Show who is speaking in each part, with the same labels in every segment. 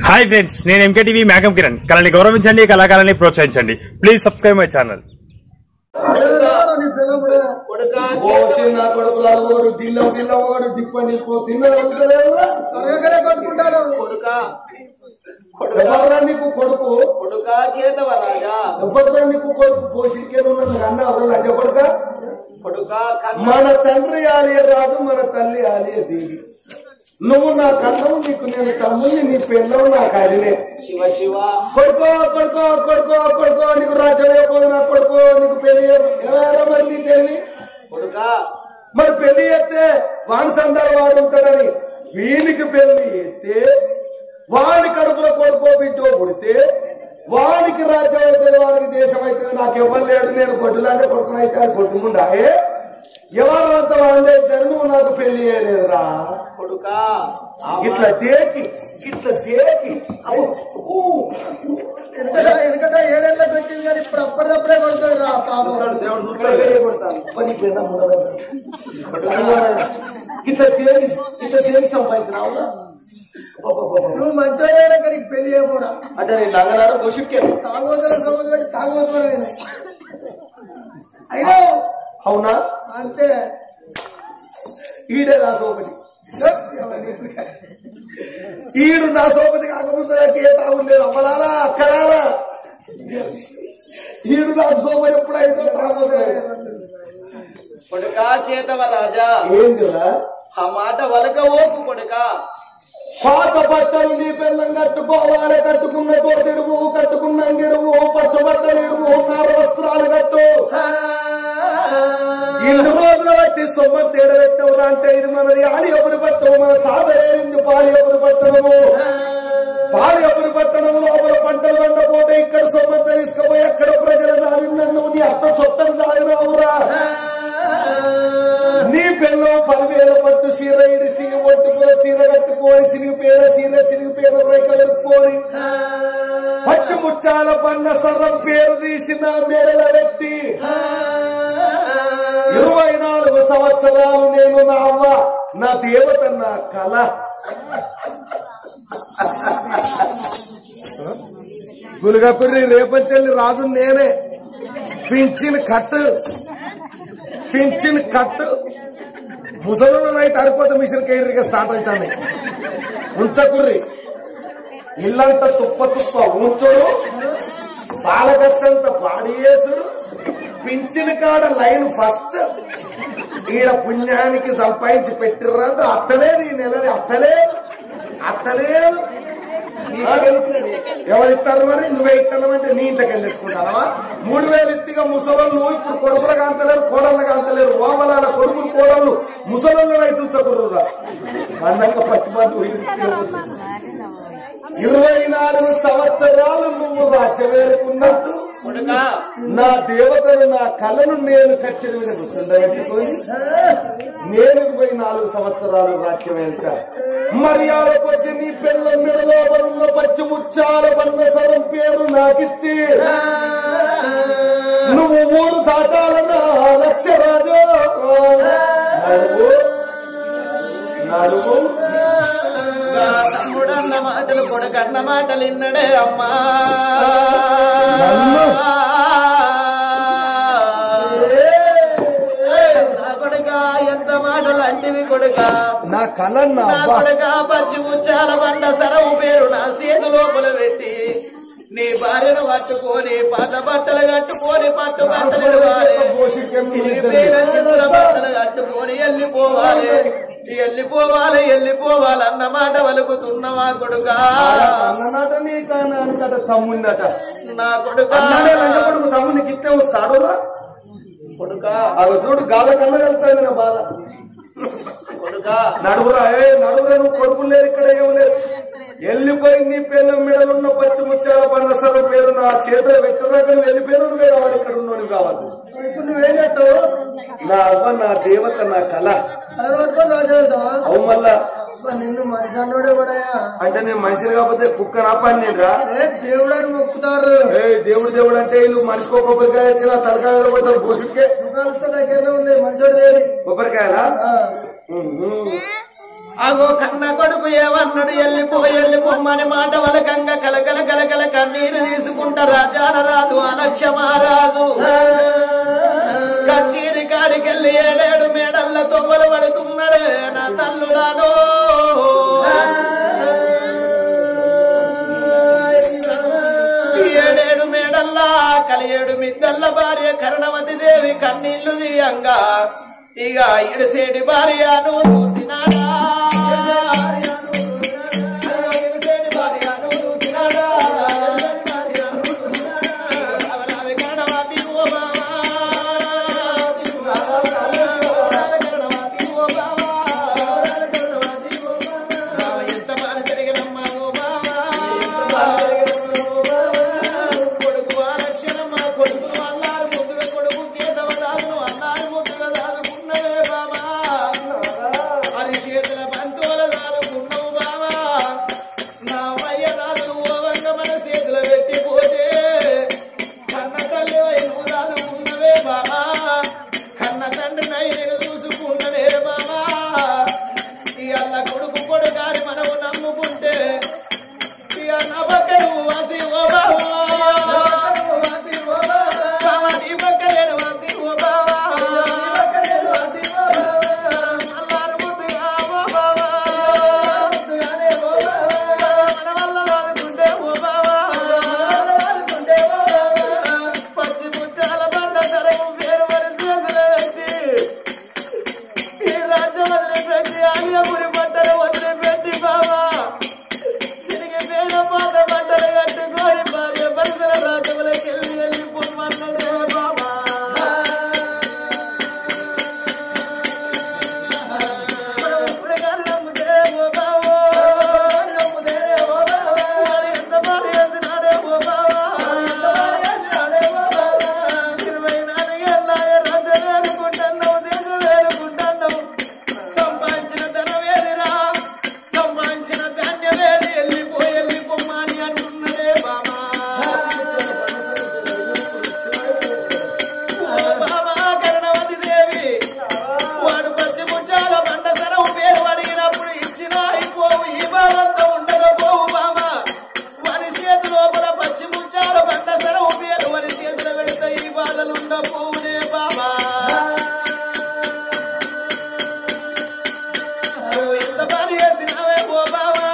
Speaker 1: Hi friends నేను MKTV మేఘం కిరణ్ కళని గౌరవించండి కళాకారాన్ని ప్రోత్సహించండి ప్లీజ్ సబ్స్క్రైబ్ మై ఛానల్
Speaker 2: ఓసి నా కొడుకు నలుగురు దిల్లం దిల్లం ఒకడు డిప్పని తిన్నదే
Speaker 3: కొట్టుకుంటారు
Speaker 4: కొడుక
Speaker 2: ఎవరా నీకు కొడుకు
Speaker 4: కొడుక కేతవ రాజా
Speaker 2: ఎవరా నీకు కొడుకు పోషికేను అన్న ఎవరు అంటే కొడుక
Speaker 4: కొడుక కన్న
Speaker 2: మన తండ్రి ఆలియ రాదు మన తల్లి ఆలియ దేవి నువ్వు నా కన్నం నీకు నేను తమ్ముని నీ పెళ్ళవు నాకు అదినే
Speaker 4: శివ శివ
Speaker 2: కొడుకో కొడుకో కొడుకో కొడుకో నీకు రాజ్యం అయిపోదు నా కొడుకో నీకు పెళ్లి ఎవరా మరి నీ పెళ్లి
Speaker 4: కొడుక
Speaker 2: మరి పెళ్లి చేస్తే వాని సందర్భ వాడు ఉంటాడని వీనికి పెళ్లి చేస్తే వాడి కడుపులో కొడుకో బిడ్డో పుడితే వానికి రాజ్యం అయితే వాడికి దేశం అయితే నాకు ఎవరు లేడు నేను గొడ్డులాంటి కొడుకుని అయితే అది కొట్టుకుండాయే ఎవరంతా వాళ్ళే నువ్వు నాకు పెళ్లి చేయలేదురా
Speaker 4: కొడుక
Speaker 2: ఇట్లా దేకి ఇట్లా దేకి
Speaker 3: వెనకట వెనకట ఏడేళ్ళకి వచ్చింది కానీ ఇప్పుడు అప్పటిదప్పుడే కొడుతుంది రా పాపం
Speaker 2: ఇట్లా తేలి ఇట్లా తేలి సంపాదించిన
Speaker 3: నువ్వు మంచోడైనా ఇక్కడికి పెళ్లి చేయకూడదు
Speaker 2: అంటే నేను లంగనారా గోషిప్కే
Speaker 3: తాగోతుల సోమలు పెట్టి తాగోతున్నా అయినా
Speaker 2: అవునా
Speaker 3: అంటే
Speaker 2: ఈడే నా సోపతి ఈడు నా సోపతి కాకముందు నాకు ఏ తాగు లేదు అమ్మలాలా అక్కలాలా ఈడు నాకు సోపతి ఎప్పుడైతే తాగలేదు
Speaker 4: కొడుక కేతవ రాజా
Speaker 2: ఏందిరా
Speaker 4: ఆ మాట వలక ఓకు కొడుక
Speaker 2: పాత బట్టలు నీ పిల్లం కట్టుకోవాలి కట్టుకున్న తోటిడువు కట్టుకున్న అంగిడువు పట్టు బట్టలు ఇడువు నార వస్త్రాలు కట్టు ఇన్ని రోజుల బట్టి సొమ్మ తేడబెట్టవురా అంటే ఇది మనది ఆడి ఎప్పుడు పట్టవు మన తాత ఏరింది పాలి ఎప్పుడు పట్టణము పాలి ఎప్పుడు పట్టణము లోపల పంటలు వండపోతే ఇక్కడ సొమ్మంత తీసుకుపోయి అక్కడ ప్రజల సాగినన్ను నీ అత్త సొట్టం సాగినావురా నీ పిల్లం పదివేల పట్టు సీర ఇడిసి ఒట్టుకుల సీర కట్టుకొని సిరిగి పేద సీర సిరిగి పేద రైక కట్టుకొని పచ్చి ముచ్చాల పన్న సర్రం పేరు తీసిన మేడల వ్యక్తి ఇరవై నాలుగు సంవత్సరాలు నేను నా అవ్వ నా దేవత నా కళ గులుగకుర్రి రేపంచెల్లి రాజు నేనే పింఛన్ కట్టు పింఛన్ కట్టు ముసలు అయితే అరిపోతే మిషన్ కేరిగా స్టార్ట్ అవుతాను ఉంచకుర్రి ఇల్లంతా తుప్ప తుప్ప ఉంచుడు పాలకచ్చంత పాడియేసుడు పింఛన్ కాడ లైన్ ఫస్ట్ ఈడ పుణ్యానికి సంపాదించి పెట్టిర్రంత అత్తలేదు ఈ నెలది అత్తలేదు అత్తలేదు ఎవరు ఇస్తారు మరి నువ్వే ఇస్తానంటే నీ ఇంతకెళ్ళి తెచ్చుకుంటావా మూడు వేలు ఇస్తిగా ముసలోళ్ళు నువ్వు ఇప్పుడు కొడుకులకు అంతలేరు కోడళ్ళకి అంతలేరు ఓమలాల కొడుకులు కోడళ్ళు ముసలోళ్ళు అయితే ఉంచకూడదురా అందంగా పచ్చి పచ్చి ఇరవై నాలుగు సంవత్సరాలు నువ్వు రాజ్యమేరుకున్నట్టు
Speaker 4: కొడుక
Speaker 2: నా దేవతను నా కళను నేను ఖచ్చితంగా మీద కూర్చుండబెట్టుకొని నేను ఇరవై నాలుగు సంవత్సరాలు రాజ్యం వెళ్తా మర్యాద కొద్ది నీ పిల్ల మెడలో ఉన్న పచ్చి ముచ్చాల బండ సరం పేరు నాకిచ్చి నువ్వు మూడు దాటాలన్నా లక్ష రాజు నడువు నడువు
Speaker 4: నా తమ్ముడు అన్న మాటలు కొడుకు అన్న మాటలు ఇన్నడే అమ్మా
Speaker 2: నన్ను?
Speaker 4: నా కొడుక ఎంత మాటలు అంటివి కొడుక
Speaker 2: నా కళ నా
Speaker 4: నా
Speaker 2: అబ్బా
Speaker 4: కొడుక పచ్చి ముచ్చాల బండ సరవు పేరు నా చేతి లోపల పెట్టి నీ భార్యను పట్టుకొని పాత బట్టలు కట్టుకొని పట్టు బట్టలు ఇవ్వాలి చిరిగిపోయిన చిన్న బట్టలు కట్టుకొని వెళ్ళిపోవాలి వెళ్ళిపోవాలి వెళ్ళిపోవాలి అన్న మాట వలుకుతున్నవా కొడుక
Speaker 2: అన్నమాట నీకన్నా అనుకట తమ్ముండట
Speaker 4: నా కొడుక
Speaker 2: అన్నాడే లంచ కొడుకు తమ్ముని గిట్టే వస్తాడు రా
Speaker 4: కొడుక
Speaker 2: అవి చూడు గాల కన్నా వెళ్తాడు నా బాధ
Speaker 4: కొడుక
Speaker 2: నడువురా ఏ నడువురా నువ్వు కొడుకులు లేరు ఇక్కడ ఏం లేదు వెళ్ళిపోయి నీ పిల్లల మెడలున్న పచ్చి ముత్యాల పండ సభ పేరు నా చేతిలో పెట్టినా కానీ వెళ్ళిపోయిన నువ్వే కావాలి ఇక్కడ ఉన్నోడు కావాలి
Speaker 3: ఇప్పుడు నువ్వేం చేస్తావు
Speaker 2: నా అవ్వ నా దేవత నా కళ
Speaker 3: అలా పట్టుకొని రాజు వెళ్తావా
Speaker 2: అవు మళ్ళా
Speaker 3: అబ్బా, నిన్ను మనిషి అన్నోడే పడాయా
Speaker 2: అంటే నేను మనిషిని కాకపోతే కుక్క నా పని నేను రా
Speaker 3: ఏ దేవుడు అని మొక్కుతారు
Speaker 2: ఏ దేవుడు దేవుడు అంటే వీళ్ళు మనిషికి ఒక కొబ్బరికాయ ఇచ్చిన తలకాయ పోతారు భూషుడికే
Speaker 3: దుకాణస్థ దగ్గరనే ఉంది మనిషిడు దేని
Speaker 2: కొబ్బరికాయలా
Speaker 3: ఆ,
Speaker 2: ఉహు.
Speaker 4: అగో కన్న కొడుకు ఏమన్నాడు ఎల్లిపో ఎల్లిపోమ్మని మాట వలకంగా కలకల కలకల కన్నీరు తీసుకుంటా రాజాన రాదు అలక్ష్యమారాజు కచ్చీరి కాడికెళ్ళి ఏడేడు మేడల్ల తొవ్వలు పడుతున్నాడే నా తల్లుడానో ఏడేడు మేడల్లా కలియేడు మిద్దల్ల భార్య కరుణవతి దేవి కన్నీళ్లు దియంగా ఇక ఇడిసేటి భార్య నువ్వు చూసినాడా ఇడిసేటి భార్య నువ్వు చూసినాడా అవనావి కరుణవతి ఓ బావా. అవనావి కరుణవతి ఓ బావా. బావ ఎంత బాగా జరిగినమ్మా ఓ బావా. కొడుకు ఆరక్షణమ్మ కొడుకు అల్లారు ముద్దుగా కొడుకు కేతవ దాదును అల్లారు ముద్దుగా దాదుకున్నవే బాబా అది చేతుల బంతువుల దాదుకున్నవు బాబా నా వయ్య రాజులు ఓవంగ మన చేతులు పెట్టిపోతే కన్న తల్లి వై నువ్వు దాదుకున్నవే బాబా కన్న తండ్రి నై నేను చూసుకున్ననే బాబా ఈ అల్ల కొడుకు కొడుకాని మనము నమ్ముకుంటే ఇక నా పక్కన వాసి ఓ బావా బావా, నీ పక్కలేడు వాసి ఓ బావా. అల్లారు ముద్దుగా ఓ బావా. మన వల్ల వాడుకుంటే ఓ బావా. పచ్చి ముత్యాల బండ తరము పేరు మరి చేతులు పెట్టి ఈ రాజ్యం వదిలిపెట్టి ఆలియపురి బట్టలు వదిలిపెట్టి బావా సిరిగి పేద పాత బట్టలు కట్టుకొని భార్య భర్తల రాజ్యములకి వెళ్ళి వెళ్ళిపోమన్నాడే బాబా మనం ఎప్పుడు కానీ నమ్ముతే ఓ బావో. మరి ఎంత భార్య ఎత్తినాడే ఓ బావా. ఇరవై నాలుగేళ్ళ రాజ్యం వేలుకుంటున్నావు దేశం వేలుకుంటున్నావు సంపాదించిన ధనవేదిరా సంపాదించిన ధాన్యవేది వెళ్ళిపో వెళ్ళిపోమ్మని అంటున్నదే బామా ఓ బామా కరుణవతి దేవి వాడు పచ్చి ముచ్చాల బండ సరం పేరు అడిగినప్పుడు ఇచ్చిన అయిపోవు ఈ బాధంతా ఉండకపోవు బామా వాని చేతి లోపల పచ్చి ముచ్చాల బండ సరం పేరు వాని చేతులు పెడితే ఈ బాధలు ఉండపోవునే బాబా నువ్వు ఎంత పని చేసినావే ఓ బావా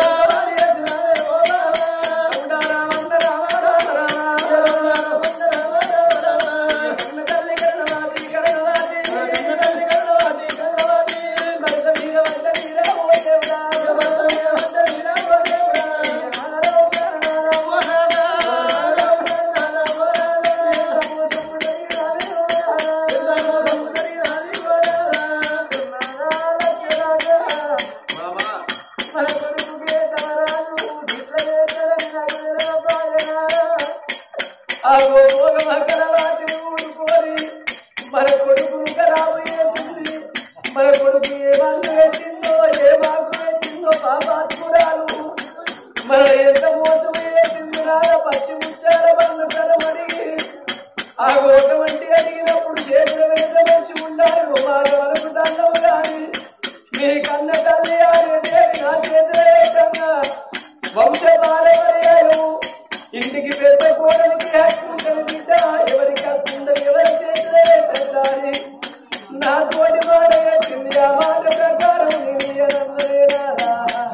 Speaker 3: మన కొడుకు ఖరాబు చేసింది మన కొడుకు ఏ వాళ్ళు పెట్టిందో ఏ బాగు పెట్టిందో పాపాత్మురాలు మన ఎంత మోసం చేసింది నాన్న పచ్చి ముచ్చాల బంధ కలమడిగి ఆ గోటవంటి అడిగినప్పుడు చేతులు వెంట మంచి ఉండాలి మాట వరకు దండము కానీ మీ కన్న తల్లి అనే దేవి నా చేతులే కన్నా వంశ పారపర్యాయం ఇంటికి పెద్ద కోడలికి హక్కుంటది బిడ్డ ఎవరికి హక్కుండదు ఎవరి చేతులే పెట్టాలి నా తోటి మాట ఎత్తింది ఆ మాట ప్రకారం నేను అనలేనా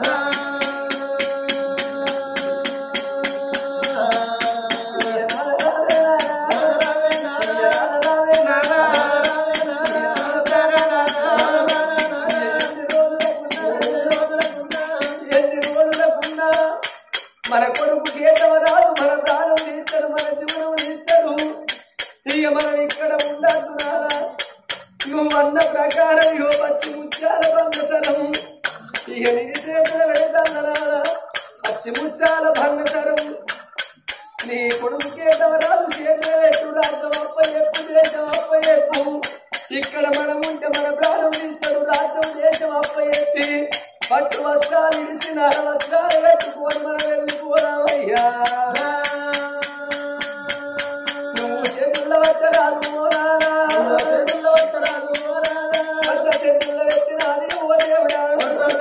Speaker 3: ఎన్ని రోజులకున్నా మన కొడుకు గీతవరాలు మన ప్రాణం తీస్తారు మన జీవనం తీస్తారు ఇక మనం ఇక్కడ ఉండద్దు నారా నువ్వు అన్న ప్రకారం ఇగో పచ్చి ముత్యాల బంగసరం ఇక నిరుసేతులు పెడతాను నారా పచ్చి ముత్యాల బంగసరం నీ కొడుకు గీతవరాలు చేతులు పెట్టు రాజ్యం అప్ప చెప్పు దేశం అప్ప చెప్పు ఇక్కడ మనం ఉంటే మన ప్రాణం తీస్తాడు రాజ్యం దేశం అప్ప చెప్పి పట్టు వస్త్రాలు ఇడిసి నర వస్త్రాలు పెట్టుకొని మనం వెళ్ళిపోదామయ్యా నువ్వు చేతుల్లో వత్తరాలు మోరాలా. అంత చేతుల్లో పెట్టినాది ఓ దేవుడా.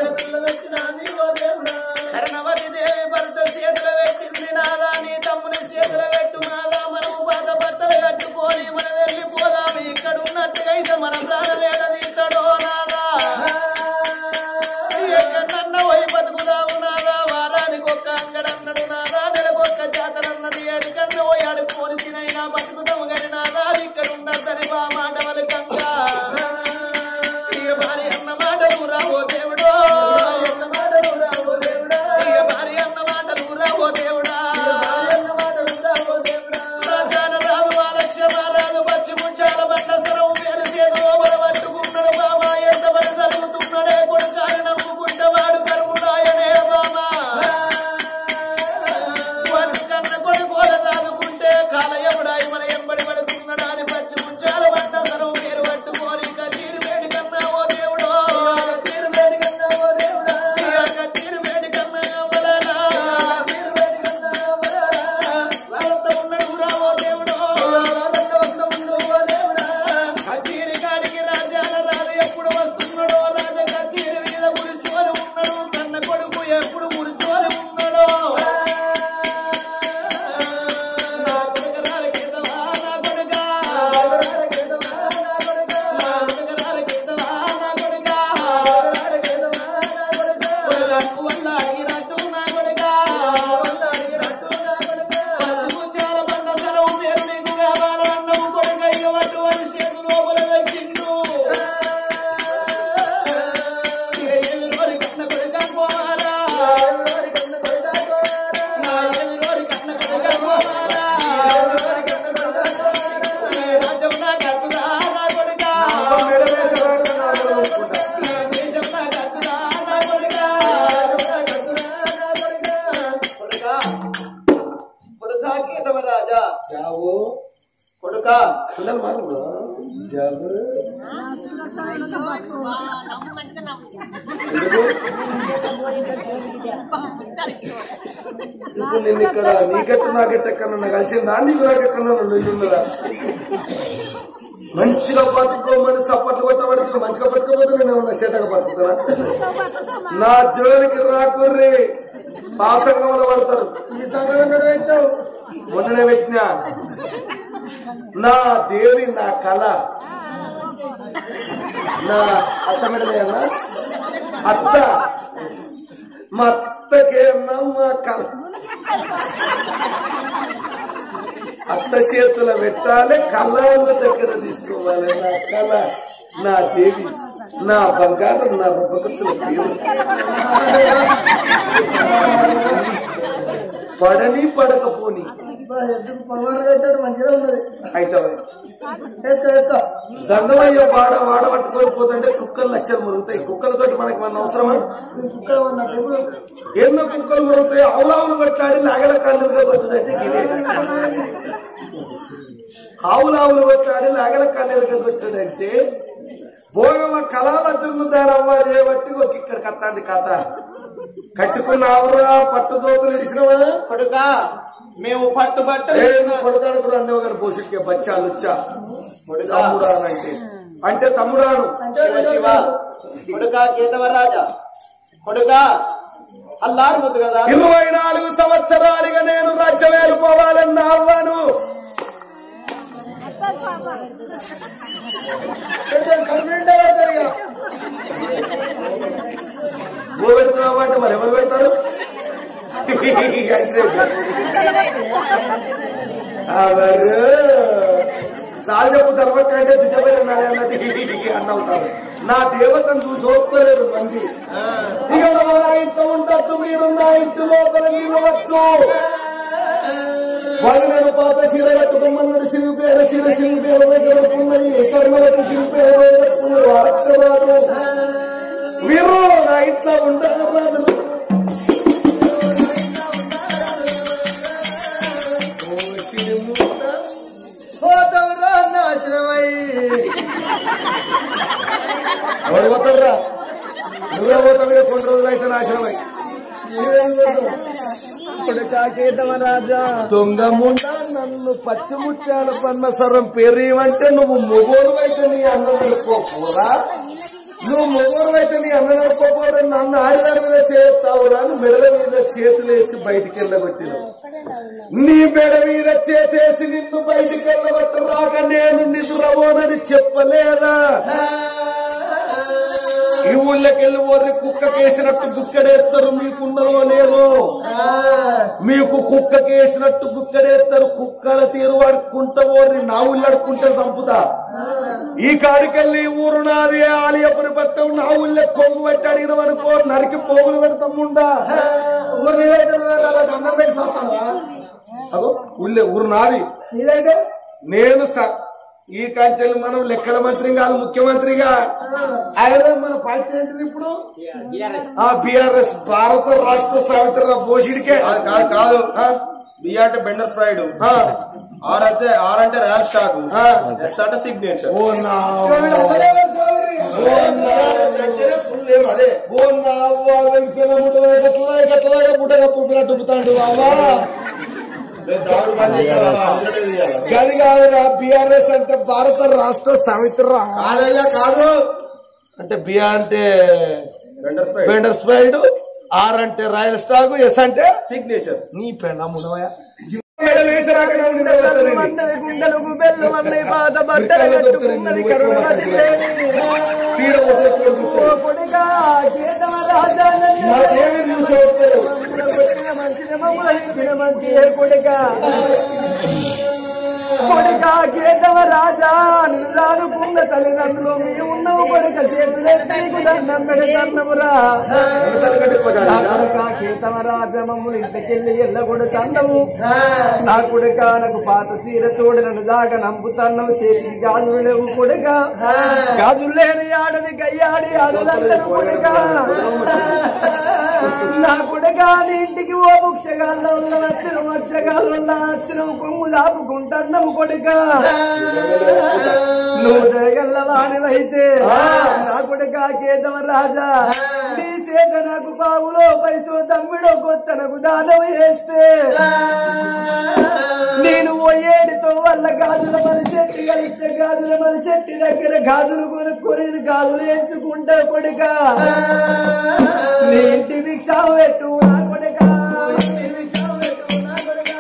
Speaker 4: రాజా
Speaker 2: జావో
Speaker 4: కొడుక
Speaker 2: పిల్లలు మాట్లాడు జావో ఇప్పుడు నిన్ను ఇక్కడ నీకెట్టు నాకెట్టు ఎక్కడ కలిసిందా నీకు నాకెక్కడ ఉన్నదా మంచిగా బతుకోమని సప్పట్లు కొట్టబడుతున్నా మంచిగా పట్టుకోబోతే నేను ఉన్న చేతగా బతుకుతున్నా నా జోలికి రాకుర్రి పాసంగంలో పడతారు ఈ సంఘం పెట్టావు మొన్ననే పెట్టినా నా దేవి నా కళ నా అత్త మెడలేనా అత్త మా అత్తకేనా మా కళ అత్త చేతుల పెట్టాలి కళాల దగ్గర తీసుకోవాలి నా కళ నా దేవి నా బంగారం నా రూపకచ్చుల పేరు పడని పడకపోని
Speaker 3: ఎందుకు పవర్ కట్టాడు మంచిగా ఉన్నది
Speaker 2: అయితే
Speaker 3: వేసుకో వేసుకో
Speaker 2: సంగమయ్య వాడ వాడ పట్టుకొని పోతుంటే కుక్కలు లచ్చలు మురుగుతాయి కుక్కలతోటి మనకి మన అవసరమా
Speaker 3: కుక్కలు ఉన్నట్టు ఇప్పుడు
Speaker 2: ఎన్నో కుక్కలు మురుగుతాయి ఆవులావులు కొట్లాడి లాగల కళ్ళుగా కొట్టుదంటే గిరే ఆవులావులు కొట్లాడి లాగల కళ్ళుగా కొట్టుడంటే భోగమ కళావద్రులు దాని అవ్వ చేయబట్టి ఒక ఇక్కడ కత్తాంది కథ కట్టుకున్న ఆవురా పట్టు దోతులు ఇచ్చినవా
Speaker 4: కొడుక మేము పట్టు బట్టలు
Speaker 2: కొడతాడు కూడా అన్నవి గారు పోషికే బచ్చాలు వచ్చా తమ్ముడా అంటే అంటే తమ్ముడాను
Speaker 4: శివ శివ కొడుక కేతవరాజా కొడుక అల్లారు ముద్దు కదా
Speaker 2: ఇరవై నాలుగు సంవత్సరాలుగా నేను రాజ్యం వెళ్ళిపోవాలన్న అవ్వను
Speaker 3: కంప్లైంట్ పడతారు ఇక
Speaker 2: నువ్వు పెడుతున్నావు అంటే మరి ఎవరు పెడతారు అవరు సాజపు ధర్మక్క అంటే దుడ్డపై అన్నట్టు అన్న అవుతారు నా దేవతను చూసి ఓపుకోలేరు మంది ఇక నా ఇంట్లో ఉండొద్దు మీరు నా ఇంటి లోపల నిలవచ్చు వదిలేను పాత సీర కట్టుకోమన్నాడు శివి పేర సీర శివి పేరు దగ్గర ఉన్నది కర్మలకు శివి పేరు అక్షరాలు మీరు నా ఇంట్లో ఉంటారు రాదు
Speaker 3: పోతాం రా నాశనమై
Speaker 2: ఎవరు పోతారా నువ్వే పోతావు ఇక కొన్ని రోజులు అయితే నాశనమై
Speaker 3: రాజా
Speaker 2: దొంగముండ నన్ను పచ్చిముచ్చాల పన్న సరం పెరివంటే నువ్వు మొగోడు అయితే నీ అన్నం నడుపుకోపోరా నువ్వు మొగోడు అయితే నీ అన్నం నడుపుకోపోరా నన్ను ఆడిదాని మీద చేస్తావురా అని మెడల మీద చేతులు వేసి బయటికి వెళ్ళబెట్టినావు నీ మెడ మీద చేతేసి నిన్ను బయటికి వెళ్ళబట్టి రాక నేను నిద్రపోనని చెప్పలేదా ఈ ఊళ్ళకి వెళ్ళి ఓరి కుక్క కేసినట్టు గుక్కడేస్తారు మీకున్నదో లేదో మీకు కుక్క కేసినట్టు గుక్కడేస్తారు కుక్కల తీరు అడుక్కుంటా ఓరి నా ఊళ్ళు అడుక్కుంటే చంపుతా ఈ కాడికెళ్ళి ఈ ఊరు నాది ఆలయపురి పట్టం నా ఊళ్ళో కొంగు పెట్టి అడిగిన వరకు నరికి పోగులు పెడతాం ఉండా
Speaker 3: ఊరు నీదైతే అలా దండం పెట్టి చూస్తావా
Speaker 2: అగో ఊళ్ళే ఊరు నాది
Speaker 3: నీదైతే
Speaker 2: నేను స- ఈ కంచెలు మనం లెక్కల మంత్రి కాదు ముఖ్యమంత్రిగా ఆయన మన పార్టీ ఏంటిది ఇప్పుడు ఆ బిఆర్ఎస్ భారత రాష్ట్ర సమితి బోషిడికే
Speaker 5: కాదు కాదు కాదు
Speaker 2: ఆ,
Speaker 5: బి అంటే బెండర్ స్ప్రైడ్
Speaker 2: ఆ,
Speaker 5: ఆర్ అంటే ఆర్ అంటే ర్యాల్ స్టాక్
Speaker 2: ఆ.
Speaker 5: ఎస్ అంటే సిగ్నేచర్
Speaker 2: ఓ నా
Speaker 5: అదే
Speaker 2: ఓ నా అవ్వ, వెంకన్న ముట్ట ఎట్లా ఎట్లా బుట్ట కప్పుకున్నట్టు డుపుతాడు బావా
Speaker 5: నేను దాగుడు పని చేసిన అందరినీ చేయాలి.
Speaker 2: గది కాదురా బిఆర్ఎస్ అంటే భారత రాష్ట్ర సమితి రా
Speaker 5: కాదయ్యా కాదు
Speaker 2: అంటే బిఆర్ అంటే
Speaker 5: బెండర్ స్ప్రైడ్
Speaker 2: బెండర్ స్పైడ్ ఆర్ అంటే రాయల్ స్టాక్ ఎస్ అంటే
Speaker 5: సిగ్నేచర్
Speaker 2: నీ పెళ్ళ మునవయ
Speaker 3: మన్నది గుండెలకు బెల్లు మన్నది పాత బట్టలు కట్టుకున్నది కరుణమతి లేని. ఓ కొడుకా, కేతవ రాజా నన్ను కొట్టిన మంచిది మమ్మల్ని ఇచ్చిన మంచి ఏ కొడుకా కొడుక కేతవ రాజా నిన్నుకున్న తల్లిదండ్రులు మీ ఉన్నవు కొడుక చేతులెత్తికు దండం పెడతన్నమురా నా కొడుక కేతవ రాజా మమ్మల్ని ఇంటికెళ్ళి ఎల్లగొడు తండము నా కొడుక నాకు పాత సీర తోడు నన్ను దాకా నంపుతన్నము చేతికి గాజులు లేవు కొడుక గాజులు లేని ఆడని గయ్యాడి ఆడలందరూ కొడుక నా కొడుక నీ ఇంటికి ఓ ముక్షగాల్లో ఉన్న వచ్చిన మక్షగాల్లో ఉన్న వచ్చిన కొమ్ము దాపుకుంటున్నావు కొడుక నువ్వు జరగల్ల వాడివైతే నా కొడుక కేతవ రాజా నీ చేత నాకు బావులో పైసో తమ్మిడో కొత్తనకు దానం వేస్తే నేను ఓ ఏడుతో వల్ల గాజుల మనిషెట్టి కలిస్తే గాజుల మనిషెట్టి దగ్గర గాజులు కొనుక్కొని గాజులు ఎంచుకుంటా కొడుక నీ ఇంటి భిక్ష పెట్టు నా కొడుక నీ ఇంటి భిక్ష పెట్టు నా కొడుక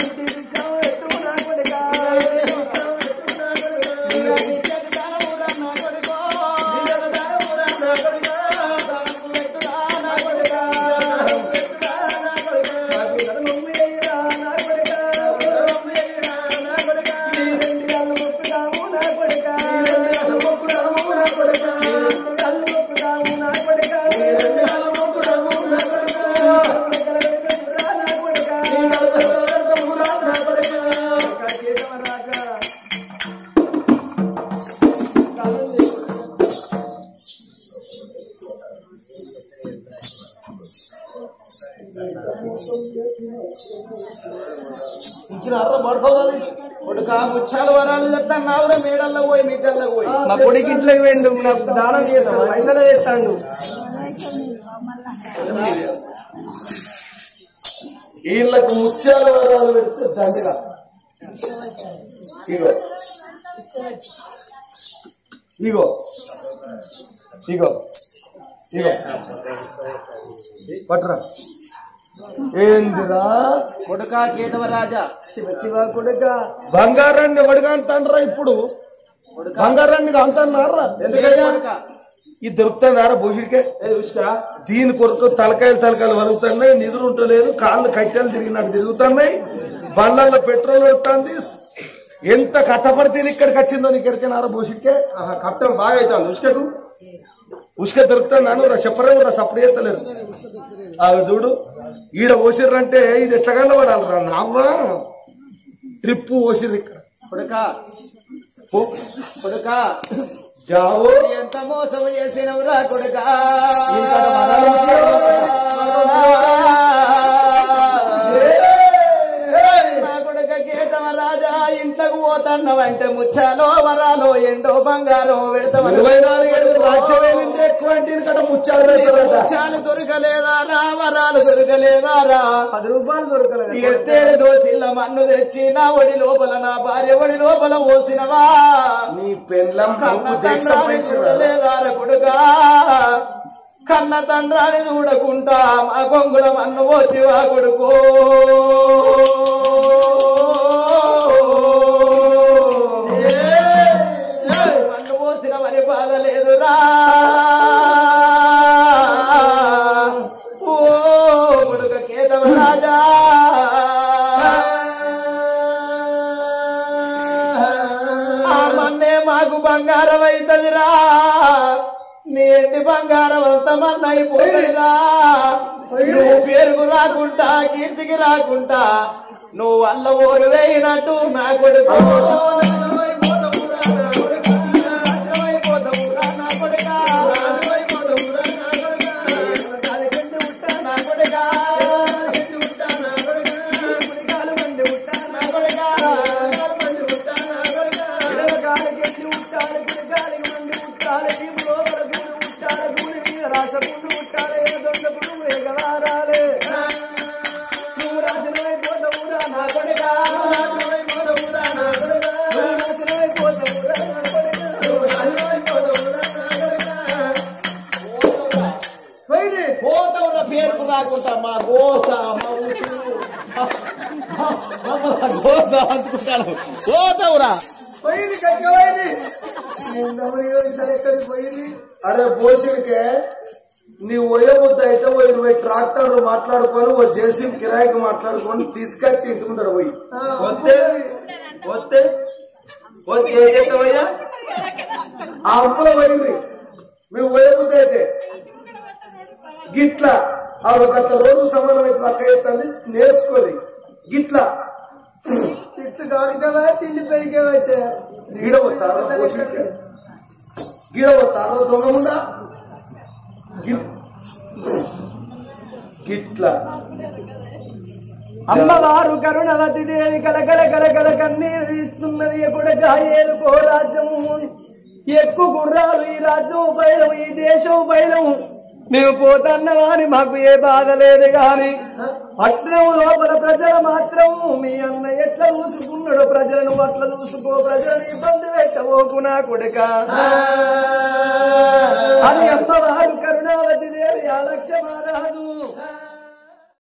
Speaker 4: కొడుక ముచ్చాలు వరాలు చెప్తాన్నావురా మేడల్లో పోయి మిద్దల్లో పోయి
Speaker 3: మా కొడుకు ఇంట్లోకి వెండు నాకు దానం చేస్తాడు పైసలు చేస్తాడు
Speaker 2: వీళ్ళకు ముత్యాల వరాలు పెడితే దండగా ఇగో ఇగో ఇగో ఇగో పట్రా ఏందిరా
Speaker 4: కొడుక కేతవ రాజా
Speaker 3: శివ శివ కొడుక
Speaker 2: బంగారాన్ని ఎవడుగా అంటారా ఇప్పుడు బంగారాన్ని అంటున్నారా
Speaker 4: ఎందుకయ్యా కొడుక
Speaker 2: ఇది దొరుకుతున్నారా భూషిడికే దీని కొరకు తలకాయలు తలకాయలు వరుగుతున్నాయి నిధులు ఉంటలేదు కాళ్ళు కట్టెలు తిరిగినట్టు తిరుగుతున్నాయి బండ్లలో పెట్రోల్ వస్తుంది ఎంత కట్టపడితే ఇక్కడికి వచ్చిందో నీకు ఎరికినారా భూషిడికే
Speaker 5: కట్టం బాగా అవుతుంది ఉసుకకు
Speaker 2: ఉసుక దొరుకుతున్నాను రా చెప్పరేమో రా సప్పుడు చేస్తలేరు ఆ చూడు ఈడ ఓసిర్రంటే ఇది ఎట్లా కలబడాలి రా నవ్వా ట్రిప్ ఓసిర్రు ఇక్కడ
Speaker 4: కొడుక
Speaker 2: పో.
Speaker 4: కొడుక
Speaker 2: జావో
Speaker 4: ఎంత మోసం చేసినవురా కొడుక నా కొడుక కేతవ రాజా ఇంట్లోకి పోతున్నావంటే ముచ్చాలో వరాలో ఎండో బంగారం పెడతామని
Speaker 2: ఇరవై నాలుగేళ్ళు రాజ్యం వెళ్ళింది ఎక్కువ అంటే ఇక్కడ ముచ్చాలు పెడతారట
Speaker 4: ముచ్చాలు దొరకలేదా రా వరాలు దొరకలేదా రా
Speaker 3: పది రూపాయలు దొరకలేదు
Speaker 4: ఎత్తేడు దోసిల్ల మన్ను తెచ్చి నా ఒడి లోపల నా భార్య ఒడి లోపల పోసినవా
Speaker 2: నీ పెండ్లం
Speaker 4: కన్న
Speaker 2: కొడుకు దీక్ష
Speaker 4: తండ్రాని
Speaker 2: పెంచిరా
Speaker 4: చూడలేదార కొడుకా కన్న తండ్రాని చూడకుంటా మా కొంగుల మన్ను పోతివా కొడుకో మన్ను పోసిన మరి బాధ లేదురా ఓ కొడుక కేతవ రాజా ఆ మన్నే మాకు బంగారం అవుతుందిరా నీ ఎంటి బంగారం అంతమంది అయిపోతుందిరా నువ్వు పేరుకు రాకుంటా కీర్తికి రాకుంటా నువ్వు అల్ల ఓరు వేయినట్టు నా కొడుకు నాశనమైపోతావురా నా కొడుకా. నాశనమైపోతావురా నా కొడుకా. నాశనమైపోతావురా నా కొడుకా. నా కొడుకా. నా కొడుకా. నా కొడుకా. పోతవున్న పేరుకు రాకుండా మా గోస మా ఉసురు, మా గోస అందుకుంటాను పోతవురా
Speaker 2: అరే పోషిడికే నీ పోయబుద్ధి అయితే ఓ ఇరవై ట్రాక్టర్లు మాట్లాడుకొని ఓ జేసీబీ కిరాయికి మాట్లాడుకొని తీసుకొచ్చి ఇంటి ముందర పోయి వస్తే
Speaker 4: వస్తే వస్తే ఏం చెప్తావయ్యా
Speaker 2: ఆ అప్పుల వైద్రి మేము పోయబుద్ధి అయితే గిట్లా ఆ ఒక గట్ల రోజు సమానం అయితే అక్క చేస్తాను నేర్చుకోవాలి గిట్లా
Speaker 3: తిట్టు కాడికవా తిండి పైకే వచ్చే
Speaker 2: గీడ పోతారో పోషికే గీడ పోతారో దొంగ ముందా గి- గిట్లా
Speaker 3: అమ్మవారు కరుణవతి దేవి కలకల కలకల కన్నీరు తీస్తున్నది ఎప్పుడక ఏలుకో రాజ్యము ఎక్కువ గుర్రాలు ఈ రాజ్యం బయలు ఈ దేశం బయలు మేము పోతన్న వారి మాకు ఏ బాధ లేదు గాని పట్టణం లోపల ప్రజలు మాత్రం మీ అన్న ఎట్లా చూసుకున్నాడు ప్రజలను అట్లా చూసుకో ప్రజలను ఇబ్బంది పెట్టబోకు నా కొడుక అది అమ్మవారు కరుణావతి దేవి ఆలక్ష్య మహారాజు